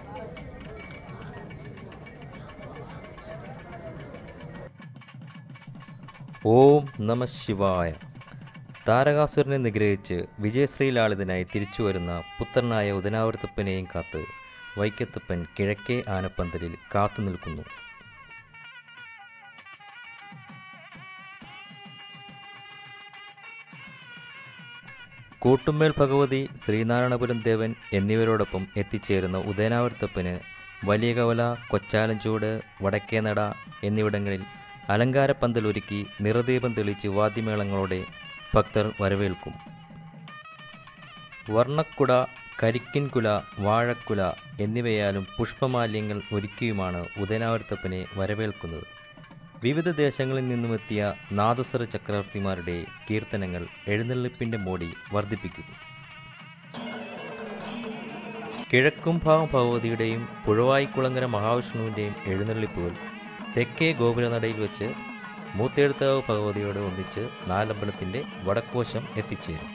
ഓം നമ ശിവായ താരകാസുരനെ നിഗ്രഹിച്ച് വിജയശ്രീലാളിതനായി തിരിച്ചുവരുന്ന പുത്രനായ ഉദനാവർത്തപ്പനെയും കാത്ത് വൈക്കത്തപ്പൻ കിഴക്കേ ആനപ്പന്തലിൽ കാത്തു നിൽക്കുന്നു കൂട്ടുമേൽ ഭഗവതി ശ്രീനാരായണപുരം ദേവൻ എന്നിവരോടൊപ്പം എത്തിച്ചേരുന്ന ഉദയനാവർത്തപ്പന് വലിയ കവല കൊച്ചാലഞ്ചൂട് വടക്കേനട എന്നിവിടങ്ങളിൽ അലങ്കാരപ്പന്തൽ ഒരുക്കി നിറദീപം തെളിച്ച് വാദ്യമേളങ്ങളോടെ ഭക്തർ വരവേൽക്കും വർണ്ണക്കുട കരിക്കിൻകുല വാഴക്കുല എന്നിവയാലും പുഷ്പമാല്യങ്ങൾ ഒരുക്കിയുമാണ് ഉദയനാവർത്തപ്പനെ വരവേൽക്കുന്നത് വിവിധ ദേശങ്ങളിൽ നിന്നുമെത്തിയ നാദസ്വര ചക്രവർത്തിമാരുടെ കീർത്തനങ്ങൾ എഴുന്നള്ളിപ്പിൻ്റെ മോടി വർദ്ധിപ്പിക്കുന്നു കിഴക്കുംഭാഗം ഭഗവതിയുടെയും പുഴവായിക്കുളങ്ങര മഹാവിഷ്ണുവിൻ്റെയും എഴുന്നള്ളിപ്പുകൾ തെക്കേ ഗോപുരനടയിൽ വെച്ച് മൂത്തേഴുത്താവ് ഭഗവതിയോട് ഒന്നിച്ച് നാലമ്പലത്തിൻ്റെ വടക്കോശം എത്തിച്ചേരും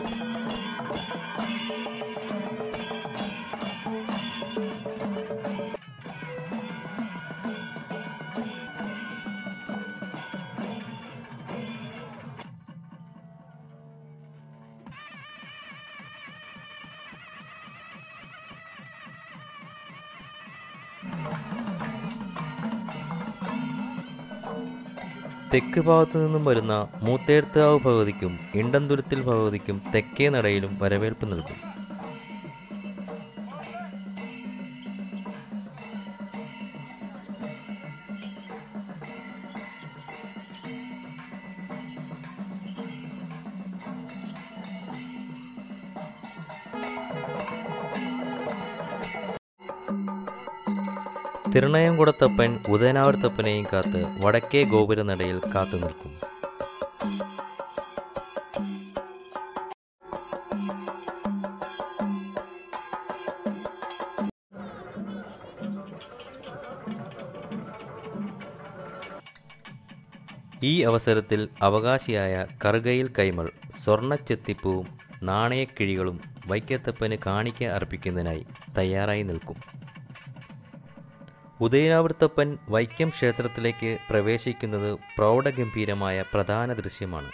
തെക്ക് ഭാഗത്തു നിന്നും വരുന്ന മൂത്തേർത്താവ് ഭഗവതിക്കും ഇണ്ടന്തുരുത്തിൽ ഭഗവതിക്കും തെക്കേ നടയിലും വരവേൽപ്പ് നൽകും തിരുണയംകുടത്തപ്പൻ ഉദയനാവർത്തപ്പനെയും കാത്ത് വടക്കേ ഗോപുരനടയിൽ കാത്തു നിൽക്കും ഈ അവസരത്തിൽ അവകാശിയായ കറുകയിൽ കൈമൾ സ്വർണ്ണച്ചെത്തിപ്പൂവും നാണയക്കിഴികളും വൈക്കത്തപ്പന് കാണിക്ക അർപ്പിക്കുന്നതിനായി തയ്യാറായി നിൽക്കും ഉദയനാവൃത്തപ്പൻ വൈക്കം ക്ഷേത്രത്തിലേക്ക് പ്രവേശിക്കുന്നത് പ്രൗഢഗംഭീരമായ പ്രധാന ദൃശ്യമാണ്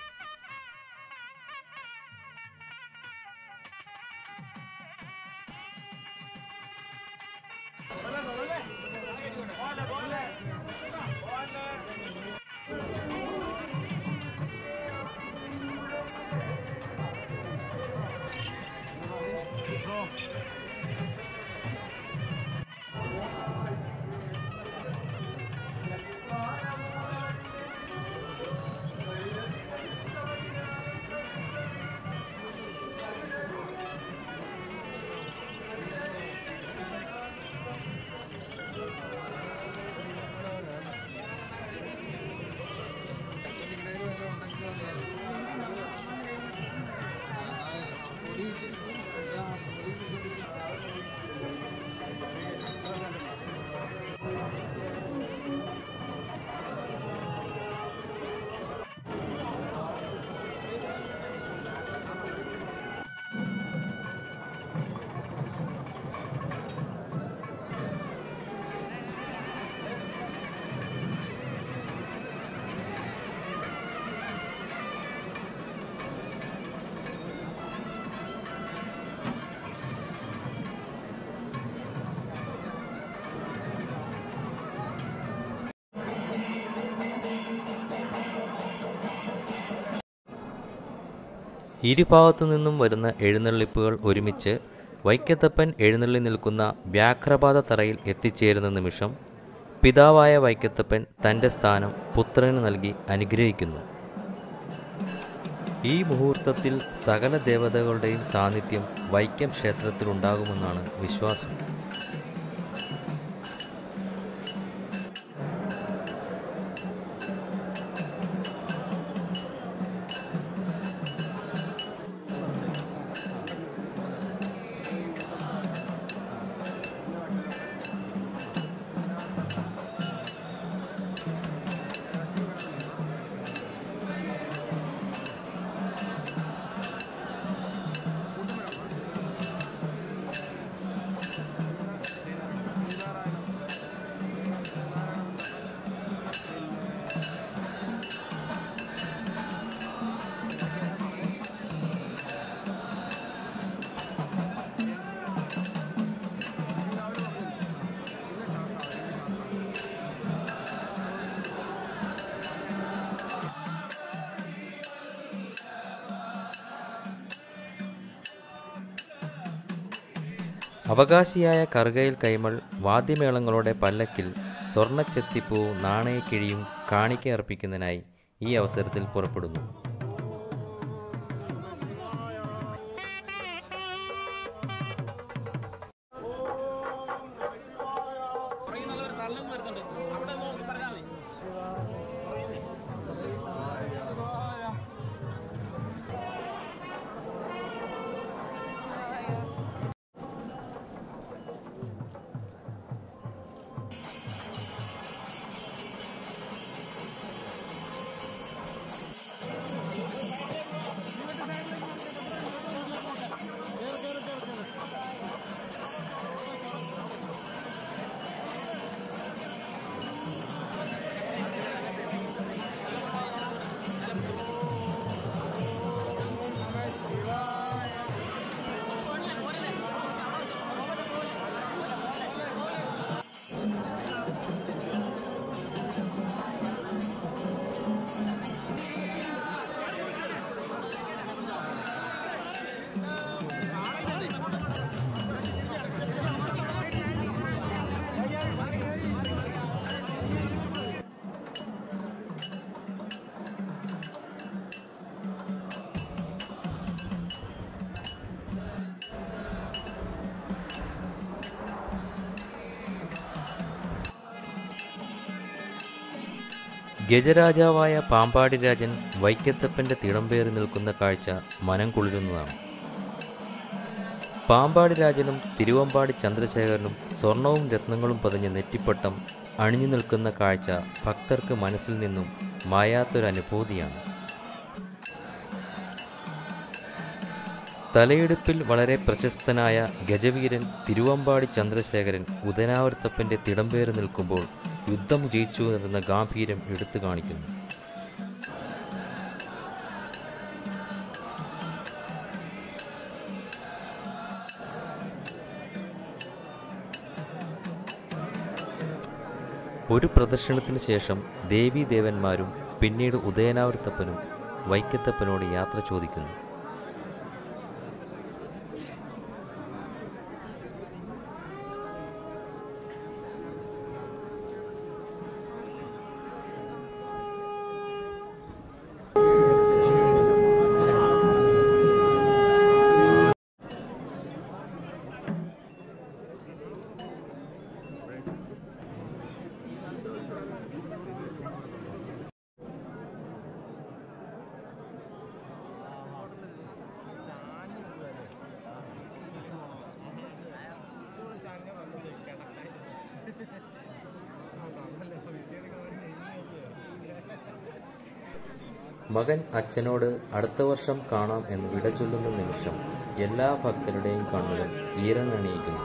ഇരുഭാഗത്തു നിന്നും വരുന്ന എഴുന്നള്ളിപ്പുകൾ ഒരുമിച്ച് വൈക്കത്തപ്പൻ എഴുന്നള്ളി നിൽക്കുന്ന വ്യാഘ്രപാത തറയിൽ എത്തിച്ചേരുന്ന നിമിഷം പിതാവായ വൈക്കത്തപ്പൻ തൻ്റെ സ്ഥാനം പുത്രന് നൽകി അനുഗ്രഹിക്കുന്നു ഈ മുഹൂർത്തത്തിൽ സകല ദേവതകളുടെയും സാന്നിധ്യം വൈക്കം ക്ഷേത്രത്തിലുണ്ടാകുമെന്നാണ് വിശ്വാസം അവകാശിയായ കറുകയിൽ കൈമൾ വാദ്യമേളങ്ങളുടെ പല്ലക്കിൽ സ്വർണ്ണച്ചെത്തിപ്പൂവും നാണയക്കിഴിയും കാണിക്ക അർപ്പിക്കുന്നതിനായി ഈ അവസരത്തിൽ പുറപ്പെടുന്നു ഗജരാജാവായ പാമ്പാടി രാജൻ വൈക്കത്തപ്പൻ്റെ തിടമ്പേറി നിൽക്കുന്ന കാഴ്ച മനം കുളിരുന്നതാണ് പാമ്പാടി രാജനും തിരുവമ്പാടി ചന്ദ്രശേഖരനും സ്വർണവും രത്നങ്ങളും പതിഞ്ഞ നെറ്റിപ്പട്ടം അണിഞ്ഞു നിൽക്കുന്ന കാഴ്ച ഭക്തർക്ക് മനസ്സിൽ നിന്നും മായാത്തൊരനുഭൂതിയാണ് തലയെടുപ്പിൽ വളരെ പ്രശസ്തനായ ഗജവീരൻ തിരുവമ്പാടി ചന്ദ്രശേഖരൻ ഉദനാവർത്തപ്പൻ്റെ തിടമ്പേറി നിൽക്കുമ്പോൾ യുദ്ധം ജയിച്ചു എന്ന ഗാംഭീര്യം എടുത്തു കാണിക്കുന്നു ഒരു പ്രദക്ഷിണത്തിന് ശേഷം ദേവീദേവന്മാരും പിന്നീട് ഉദയനാവർത്തപ്പനും വൈക്കത്തപ്പനോട് യാത്ര ചോദിക്കുന്നു മകൻ അച്ഛനോട് അടുത്ത വർഷം കാണാം എന്ന് വിട ചൊല്ലുന്ന നിമിഷം എല്ലാ ഭക്തരുടെയും കണ്ണുകൾ ഈറനണിയിക്കുന്നു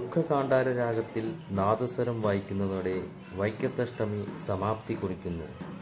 ദുഃഖകാണ്ഡാര രാഗത്തിൽ നാദസ്വരം വായിക്കുന്നതോടെ വൈക്കത്തഷ്ടമി സമാപ്തി കുറിക്കുന്നു